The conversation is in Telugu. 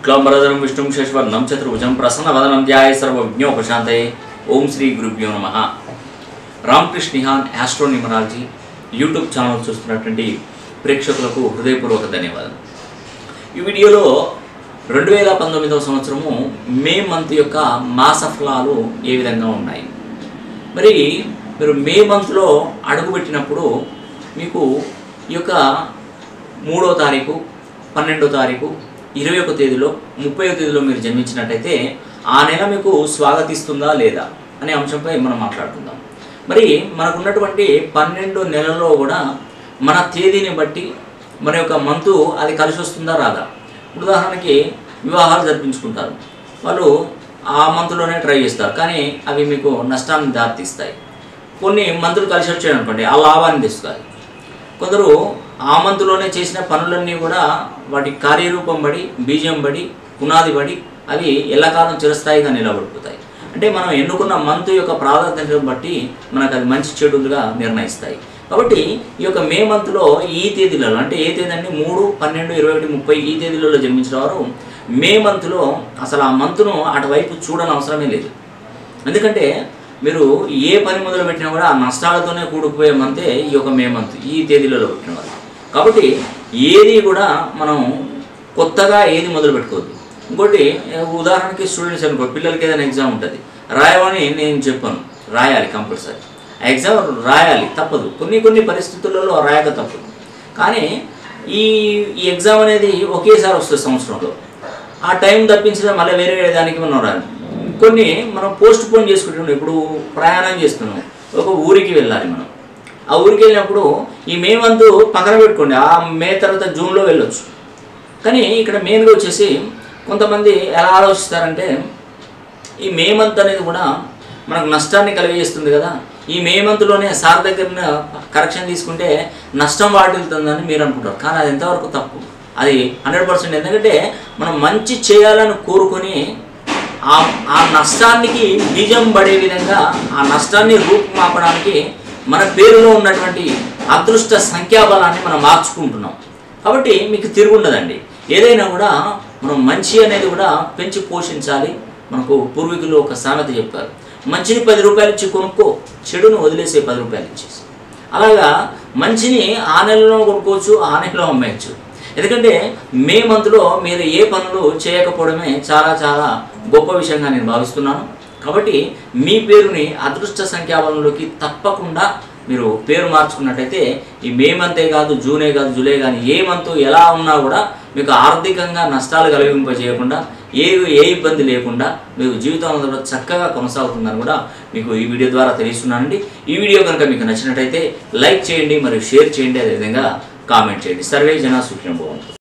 శుక్లాంబరధరం విష్ణుం శశివర్ణం చతుర్భుజం ప్రసన్నవదనం ధ్యాయ సర్వ విజ్ఞోపశాంతయే ఓం శ్రీ గురుభ్యో నమ రామకృష్ణ నిహాన్ ఆస్ట్రో న్యూమరాలజీ యూట్యూబ్ ఛానల్ చూస్తున్నటువంటి ప్రేక్షకులకు హృదయపూర్వక ధన్యవాదాలు ఈ వీడియోలో రెండు వేల పంతొమ్మిదవ సంవత్సరము మే మంత్ యొక్క మాస ఫలాలు ఏ విధంగా ఉన్నాయి మరి మీరు మే మంత్లో అడుగుపెట్టినప్పుడు మీకు ఈ యొక్క మూడో తారీఖు పన్నెండో తారీఖు ఇరవై ఒక తేదీలో ముప్పై తేదీలో మీరు జన్మించినట్టయితే ఆ నెల మీకు స్వాగతిస్తుందా లేదా అనే అంశంపై మనం మాట్లాడుకుందాం మరి మనకున్నటువంటి పన్నెండు నెలల్లో కూడా మన తేదీని బట్టి మన యొక్క మంతు అది కలిసి వస్తుందా రాదా ఉదాహరణకి వివాహాలు జరిపించుకుంటారు వాళ్ళు ఆ మంత్లోనే ట్రై చేస్తారు కానీ అవి మీకు నష్టాన్ని దారితీస్తాయి కొన్ని మంత్రులు కలిసి వచ్చాయి అనుకోండి ఆ లాభాన్ని తెస్తుంది కొందరు ఆ మంత్లోనే చేసిన పనులన్నీ కూడా వాటి కార్యరూపం పడి బీజం పడి పునాది పడి అవి ఎల్లకాలం చిరస్థాయిగా నిలబడిపోతాయి అంటే మనం ఎన్నుకున్న మంత్ యొక్క ప్రాధాన్యతను బట్టి మనకు అది మంచి చెడులుగా నిర్ణయిస్తాయి కాబట్టి ఈ యొక్క మే మంత్లో ఈ తేదీలలో అంటే ఏ తేదీ అంటే మూడు పన్నెండు ఇరవై ఒకటి ముప్పై ఈ తేదీలలో జన్మించిన వారు మే మంత్లో అసలు ఆ మంత్ను అటువైపు చూడని అవసరమే లేదు ఎందుకంటే మీరు ఏ పని మొదలు పెట్టినా కూడా ఆ నష్టాలతోనే కూడుకుపోయే మంతే ఈ యొక్క మే మంత్ ఈ తేదీలలో పెట్టిన వాళ్ళు కాబట్టి ఏది కూడా మనం కొత్తగా ఏది మొదలు పెట్టుకోవద్దు ఇంకోటి ఉదాహరణకి స్టూడెంట్స్ అనుకో పిల్లలకి ఏదైనా ఎగ్జామ్ ఉంటుంది రాయమని నేను చెప్పాను రాయాలి కంపల్సరీ ఆ ఎగ్జామ్ రాయాలి తప్పదు కొన్ని కొన్ని పరిస్థితులలో రాయక తప్పదు కానీ ఈ ఈ ఎగ్జామ్ అనేది ఒకేసారి వస్తుంది సంవత్సరంలో ఆ టైం తప్పించిన మళ్ళీ వేరే దానికి మనం రాలి కొన్ని మనం పోస్ట్ పోన్ చేసుకుంటున్నాం ఇప్పుడు ప్రయాణం చేస్తున్నాం ఒక ఊరికి వెళ్ళాలి మనం ఆ ఊరికి వెళ్ళినప్పుడు ఈ మే మంత్ పక్కన పెట్టుకోండి ఆ మే తర్వాత జూన్లో వెళ్ళొచ్చు కానీ ఇక్కడ మెయిన్గా వచ్చేసి కొంతమంది ఎలా ఆలోచిస్తారంటే ఈ మే మంత్ అనేది కూడా మనకు నష్టాన్ని కలిగజేస్తుంది కదా ఈ మే మంత్లోనే సార్ దగ్గర కరెక్షన్ తీసుకుంటే నష్టం వాటిల్తుందని మీరు అనుకుంటారు కానీ అది ఎంతవరకు తప్పు అది హండ్రెడ్ పర్సెంట్ ఎందుకంటే మనం మంచి చేయాలని కోరుకొని ఆ ఆ నష్టానికి బీజం పడే విధంగా ఆ నష్టాన్ని రూపుమాపడానికి మన పేరులో ఉన్నటువంటి అదృష్ట సంఖ్యాబలాన్ని మనం మార్చుకుంటున్నాం కాబట్టి మీకు తిరుగుండదండి ఏదైనా కూడా మనం మంచి అనేది కూడా పెంచి పోషించాలి మనకు పూర్వీకులు ఒక సామెత చెప్పారు మంచిని పది రూపాయలు ఇచ్చి కొనుక్కో చెడును వదిలేసే పది రూపాయలు ఇచ్చేసి అలాగా మంచిని ఆ నెలలో కొనుక్కోవచ్చు ఆ నెలలో అమ్మేయచ్చు ఎందుకంటే మే మంత్లో మీరు ఏ పనులు చేయకపోవడమే చాలా చాలా గొప్ప విషయంగా నేను భావిస్తున్నాను కాబట్టి మీ పేరుని అదృష్ట సంఖ్యాబలంలోకి తప్పకుండా మీరు పేరు మార్చుకున్నట్టయితే ఈ మే మంతే కాదు జూనే కాదు జూలై కానీ ఏ మంత్ ఎలా ఉన్నా కూడా మీకు ఆర్థికంగా నష్టాలు కలిగింప చేయకుండా ఏ ఏ ఇబ్బంది లేకుండా మీకు జీవితంలో కూడా చక్కగా కొనసాగుతుందని కూడా మీకు ఈ వీడియో ద్వారా తెలుస్తున్నానండి ఈ వీడియో కనుక మీకు నచ్చినట్టయితే లైక్ చేయండి మరియు షేర్ చేయండి అదేవిధంగా కామెంట్ చేయండి సర్వే జన సుఖ్యం బాగుంటుంది